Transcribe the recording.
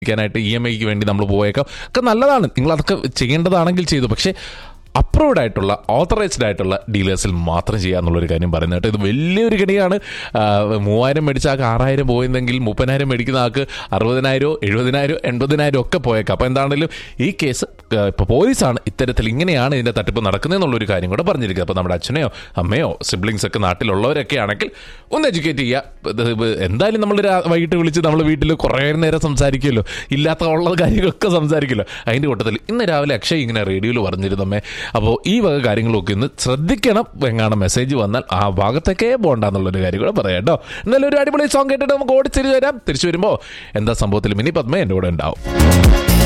ായിട്ട് E M ഐക്ക് വേണ്ടി നമ്മൾ പോയേക്കാം ഒക്കെ നല്ലതാണ് നിങ്ങൾ അതൊക്കെ ചെയ്യേണ്ടതാണെങ്കിൽ ചെയ്തു പക്ഷേ അപ്രൂവ്ഡ് ആയിട്ടുള്ള ഓത്തറൈസ്ഡ് ആയിട്ടുള്ള ഡീലേഴ്സിൽ മാത്രം ചെയ്യുക എന്നുള്ളൊരു കാര്യം പറയുന്നത് കേട്ടോ ഇത് വലിയൊരു കണിയാണ് ആ, മൂവായിരം മേടിച്ച ആൾക്ക് ആറായിരം പോയെങ്കിൽ മുപ്പതിനായിരം മേടിക്കുന്ന ആൾക്ക് അറുപതിനായിരോ എഴുപതിനായിരോ എൺപതിനായിരം ഒക്കെ പോയേക്കാം അപ്പോൾ എന്താണെങ്കിലും ഈ കേസ് ഇപ്പോൾ പോലീസാണ് ഇത്തരത്തിൽ ഇങ്ങനെയാണ് ഇതിൻ്റെ തട്ടിപ്പ് നടക്കുന്നത് എന്നുള്ളൊരു കാര്യം കൂടെ പറഞ്ഞിരിക്കുന്നത് അപ്പോൾ നമ്മുടെ അച്ഛനെയോ അമ്മയോ സിബ്ലിങ്സ് ഒക്കെ നാട്ടിലുള്ളവരൊക്കെ ആണെങ്കിൽ ഒന്ന് എഡ്യൂക്കേറ്റ് ചെയ്യുക ഇത് ഇത് എന്തായാലും നമ്മൾ വൈകിട്ട് വിളിച്ച് നമ്മൾ വീട്ടിൽ കുറേ നേരം സംസാരിക്കുമല്ലോ ഇല്ലാത്ത ഉള്ള കാര്യങ്ങളൊക്കെ സംസാരിക്കുമല്ലോ അതിൻ്റെ കൂട്ടത്തിൽ ഇന്ന് രാവിലെ അക്ഷയ് ഇങ്ങനെ റേഡിയോയിൽ പറഞ്ഞിരുന്നമ്മേ അപ്പോൾ ഈ വക കാര്യങ്ങളൊക്കെ ഇന്ന് ശ്രദ്ധിക്കണം എങ്ങാണ് മെസ്സേജ് വന്നാൽ ആ ഭാഗത്തൊക്കെ പോകണ്ടെന്നുള്ളൊരു കാര്യം കൂടെ പറയാം കേട്ടോ എന്നാലും ഒരു അടിപൊളി സോങ് കേട്ടിട്ട് നമുക്ക് ഓടി തിരിച്ചു വരാം തിരിച്ചു വരുമ്പോൾ എന്താ സംഭവത്തിൽ മിനി പത്മ എൻ്റെ കൂടെ ഉണ്ടാവും